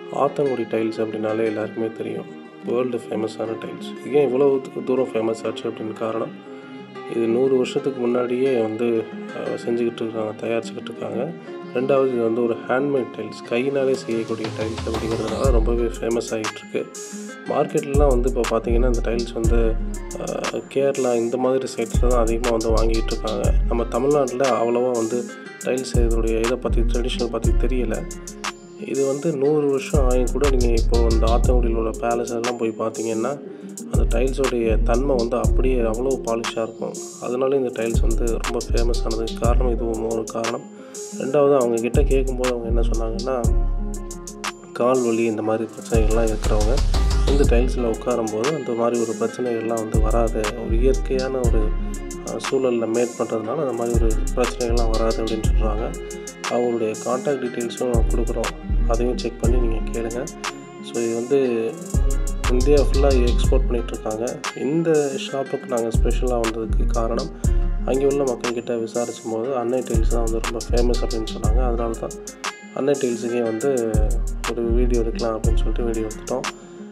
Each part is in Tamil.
ஆத்தங்குடி டைல்ஸ் அப்படின்னாலே எல்லாருக்குமே தெரியும் வேர்ல்டு ஃபேமஸான டைல்ஸ் ஏன் இவ்வளோ தூரம் ஃபேமஸ் ஆச்சு அப்படின்னு காரணம் இது நூறு வருஷத்துக்கு முன்னாடியே வந்து அஹ், செஞ்சுக்கிட்டு இருக்காங்க தயாரிச்சுக்கிட்டு இருக்காங்க ரெண்டாவது இது வந்து ஒரு ஹேண்ட்மேட் டைல்ஸ் கையினாலே செய்யக்கூடிய டைல்ஸ் அப்படிங்கிறதுனால ரொம்பவே ஃபேமஸ் ஆகிட்டு இருக்கு மார்க்கெட்லலாம் வந்து இப்போ பார்த்தீங்கன்னா இந்த டைல்ஸ் வந்து அஹ், கேரளா இந்த மாதிரி சைட்ஸில் தான் அதிகமாக வந்து வாங்கிட்டு இருக்காங்க நம்ம தமிழ்நாட்டில் அவ்வளோவா வந்து டைல்ஸ் இதோடைய இதை பற்றி ட்ரெடிஷ்னல் பற்றி தெரியல இது வந்து நூறு வருஷம் ஆகியும் கூட நீங்கள் இப்போ இந்த ஆத்தங்குடியில் உள்ள பேலஸ் எல்லாம் போய் பார்த்தீங்கன்னா அந்த டைல்ஸோடைய தன்மை வந்து அப்படியே அவ்வளோ பாலிஷாக இருக்கும் அதனால இந்த டைல்ஸ் வந்து ரொம்ப ஃபேமஸ் ஆனதுக்கு காரணம் இதுவும் ஒரு காரணம் ரெண்டாவது அவங்க கிட்ட கேட்கும்போது அவங்க என்ன சொன்னாங்கன்னா கால் வலி இந்த மாதிரி பிரச்சனைகள்லாம் இருக்கிறவங்க இந்த டைல்ஸில் உட்காரும்போது அந்த மாதிரி ஒரு பிரச்சனைகள்லாம் வந்து வராது ஒரு இயற்கையான ஒரு அஹ், சூழலில் மேட் பண்ணுறதுனால அந்த மாதிரி ஒரு பிரச்சனைகள்லாம் வராது அப்படின்னு சொல்கிறாங்க அவங்களுடைய காண்டாக்ட் டீட்டெயில்ஸும் கொடுக்குறோம் அதையும் செக் பண்ணி நீங்கள் கேளுங்க ஸோ இது வந்து இந்தியா ஃபுல்லாக எக்ஸ்போர்ட் பண்ணிகிட்ருக்காங்க இந்த ஷாப்புக்கு நாங்கள் ஸ்பெஷலாக வந்ததுக்கு காரணம் அங்கே உள்ள மக்கள்கிட்ட விசாரிச்சும் போது அன்னை டைல்ஸ் தான் வந்து ரொம்ப ஃபேமஸ் அப்படின்னு சொன்னாங்க அதனால தான் அன்னை டைல்ஸுக்கே வந்து ஒரு வீடியோ எடுக்கலாம் அப்படின்னு சொல்லிட்டு வீடியோ எடுத்துட்டோம்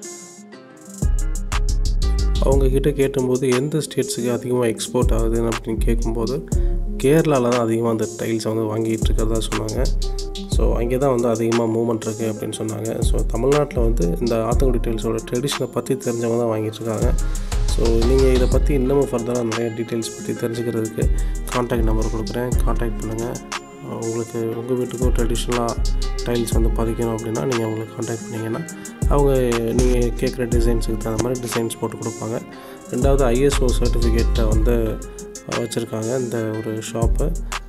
அவங்கக்கிட்ட கேட்டும்போது எந்த ஸ்டேட்ஸுக்கு அதிகமாக எக்ஸ்போர்ட் ஆகுதுன்னு அப்படின்னு கேட்கும்போது கேரளாவில் தான் அதிகமாக அந்த டைல்ஸை வந்து வாங்கிட்டு இருக்கிறதா சொன்னாங்க ஸோ அங்கே தான் வந்து அதிகமாக மூவ்மெண்ட் இருக்குது அப்படின்னு சொன்னாங்க ஸோ தமிழ்நாட்டில் வந்து இந்த ஆத்தங்குடி டைல்ஸோட ட்ரெடிஷனை பற்றி தெரிஞ்சவங்க தான் வாங்கிட்டு இருக்காங்க ஸோ நீங்கள் இதை பற்றி இன்னமும் ஃபர்தராக நிறைய டீட்டெயில்ஸ் பற்றி தெரிஞ்சுக்கிறதுக்கு காண்டாக்ட் நம்பர் கொடுக்குறேன் காண்டாக்ட் பண்ணுங்கள் உங்களுக்கு உங்கள் வீட்டுக்கும் ட்ரெடிஷ்னலாக டைல்ஸ் வந்து பதிக்கணும் அப்படின்னா நீங்கள் அவங்களுக்கு காண்டாக்ட் பண்ணிங்கன்னா அவங்க நீங்கள் கேட்குற டிசைன்ஸுக்கு தகுந்த மாதிரி டிசைன்ஸ் போட்டு கொடுப்பாங்க ரெண்டாவது ஐஎஸ்ஓ சர்டிஃபிகேட்டை வந்து வச்சுருக்காங்க இந்த ஒரு ஷாப்பு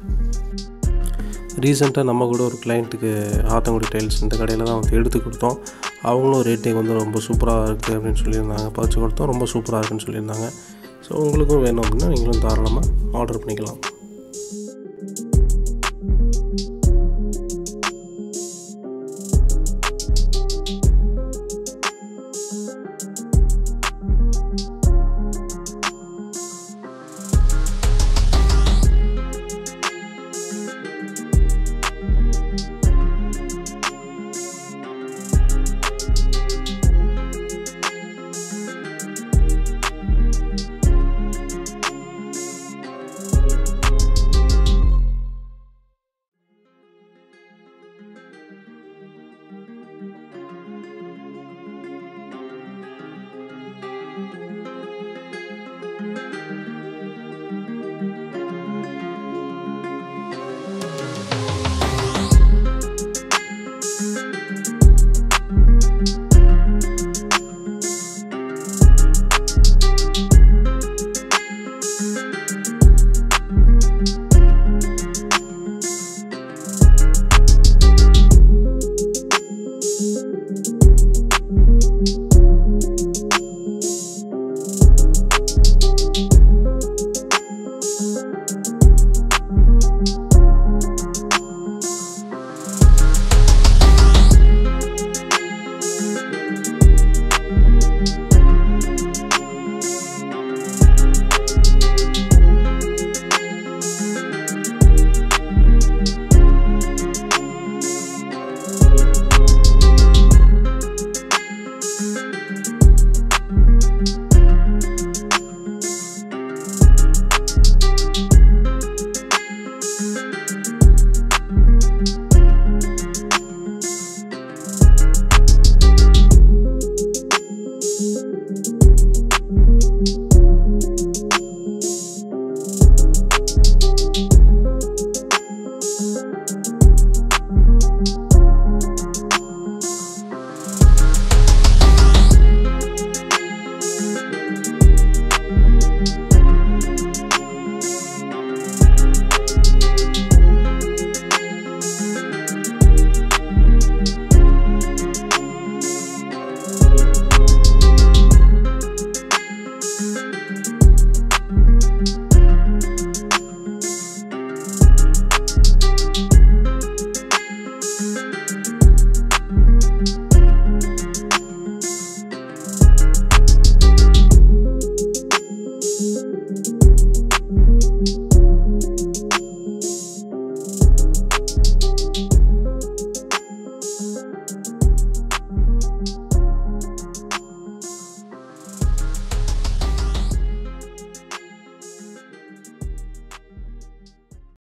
ரீசெண்டாக நம்ம கூட ஒரு கிளைண்ட்டுக்கு ஆத்தங்குடி டைல்ஸ் இந்த கடையில் தான் வந்து எடுத்து கொடுத்தோம் அவங்களும் ரேட்டிங் வந்து ரொம்ப சூப்பராக இருக்குது அப்படின்னு சொல்லியிருந்தாங்க பதிச்சு கொடுத்தோம் ரொம்ப சூப்பராக இருக்குன்னு சொல்லியிருந்தாங்க ஸோ உங்களுக்கும் வேணும் அப்படின்னா நீங்களும் தாராளமாக ஆர்டர் பண்ணிக்கலாம்